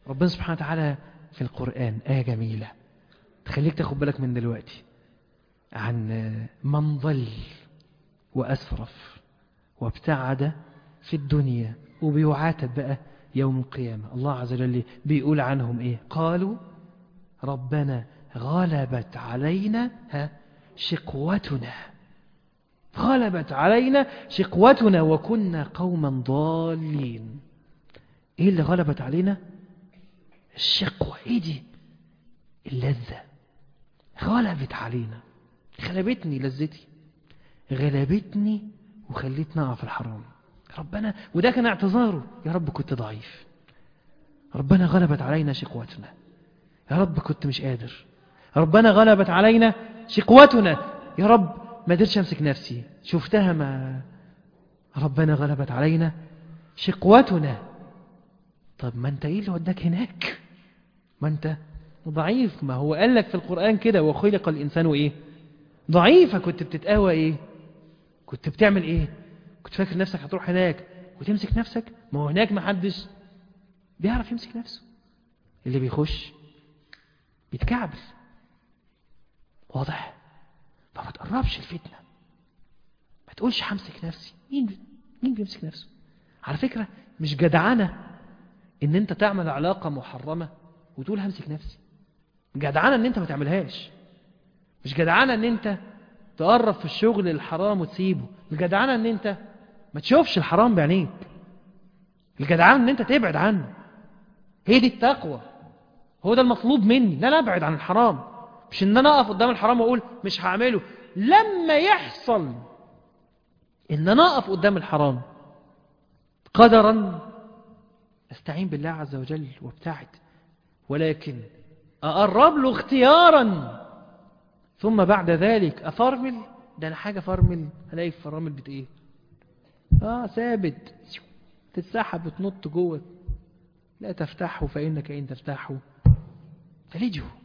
ربنا سبحانه وتعالى في القرآن آية جميلة تخليك تاخد بالك من دلوقتي عن من ضل وأسرف وابتعد في الدنيا وبيعاتب بقى يوم القيامة الله عز وجل بيقول عنهم إيه قالوا ربنا غلبت علينا ها شقوتنا غلبت علينا شقوتنا وكنا قوما ضالين ايه اللي غلبت علينا الشقوة ايه دي اللذة غلبت علينا غلبتني لذتي غلبتني وخليتني اقع في الحرام ربنا وده كان اعتذاره يا رب كنت ضعيف ربنا غلبت علينا شقوتنا يا رب كنت مش قادر ربنا غلبت علينا شقوتنا يا رب ما قدرتش امسك نفسي شفتها ما ربنا غلبت علينا شقوتنا طب ما انت ايه اللي وداك هناك ما انت ضعيف ما هو قال لك في القرآن كده وخلق الإنسان ايه ضعيفة كنت بتتقوى ايه كنت بتعمل ايه كنت فاكر نفسك هتروح هناك وتمسك نفسك ما هو هناك ما حدش بيعرف يمسك نفسه اللي بيخش بيتكعبل واضح فما تقربش الفتنة ما تقولش همسك نفسي مين مين بيمسك نفسه على فكرة مش جدعنة ان انت تعمل علاقة محرمة وتقول همسك نفسي جدعنة ان انت ما تعملهاش مش جدعنة ان انت تقرب في الشغل الحرام وتسيبه الجدعنة ان انت ما تشوفش الحرام بعينيك الجدعنة ان انت تبعد عنه هي دي التقوى هو ده المطلوب مني لا لا ابعد عن الحرام مش ان انا اقف قدام الحرام واقول مش هعمله لما يحصل ان انا اقف قدام الحرام قدرا استعين بالله عز وجل وابتعد ولكن اقرب له اختيارا ثم بعد ذلك افرمل ده انا حاجه فرمل الاقي فرامل بت ايه اه ثابت تتسحب وتنط جوه لا تفتحه فانك ان تفتحه تلجه